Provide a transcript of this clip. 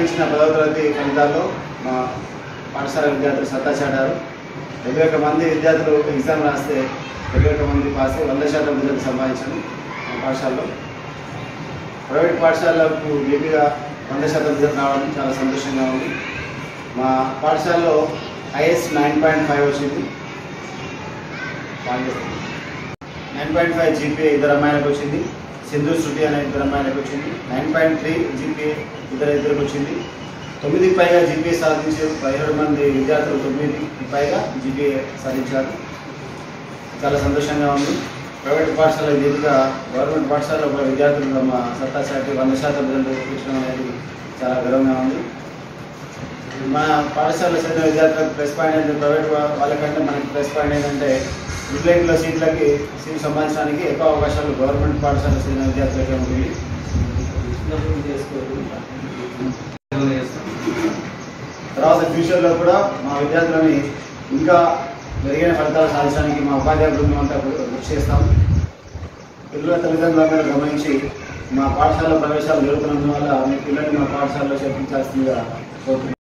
నిర్వహించిన పదవ తరగతి ఫలితాల్లో మా పాఠశాల విద్యార్థులు సత్తా చాటారు డెబ్బై ఒక్క మంది విద్యార్థులు ఎగ్జామ్ రాస్తే డెబ్బై ఒక్క మంది పాస్ అయ్యి వంద శాతం రిజల్ట్ సంపాదించాను మా పాఠశాలలో ప్రైవేట్ పాఠశాలకు ఏపీగా వంద శాతం రిజల్ట్ రావడం చాలా సంతోషంగా ఉంది మా పాఠశాలలో ఐఎస్ నైన్ పాయింట్ ఫైవ్ వచ్చింది నైన్ పాయింట్ ఫైవ్ జీపీఏ ఇద్దరు అమ్మాయిలకు వచ్చింది సింధు శృతి అనే ఇద్దరు అమ్మాయిలకు వచ్చింది నైన్ పాయింట్ త్రీ జీపీఏ ఇద్దరు ఇద్దరికి వచ్చింది తొమ్మిదికి పైగా జీపీఏ సాధించారు పదిహేడు మంది విద్యార్థులు తొమ్మిదికి పైగా జీపీఏ సాధించారు చాలా సంతోషంగా ఉంది ప్రైవేట్ పాఠశాల దీనిగా గవర్నమెంట్ పాఠశాలలో ఒక విద్యార్థులు తమ సత్తా చాటి వంద శాతం రిజల్ట్ తెప్పించడం అనేది చాలా గర్వంగా ఉంది మన పాఠశాలలో చదివిన విద్యార్థులకు ప్లస్ పాయింట్ అంటే ప్రైవేట్ వా- వాళ్ళకంటే మనకి ప్లస్ పాయింట్ ఏంటంటే రిప్లైట్లో సీట్లకి సీట్ సంపాదించడానికి ఎక్కువ అవకాశాలు గవర్నమెంట్ పాఠశాల చదివిన విద్యార్థులకే ఉంటుంది తర్వాత ఫ్యూచర్లో కూడా మా విద్యార్థులని ఇంకా మెరుగైన ఫలితాలు సాధించడానికి మా ఉపాధ్యాయ బృందం అంతా కృషి చేస్తాం పిల్లల తల్లిదండ్రులందరూ గమనించి మా పాఠశాల ప్రవేశాలు జరుగుతున్నందువల్ల మీ పిల్లల్ని మా పాఠశాలలో చేర్పించాల్సిందిగా కోరుతున్నాం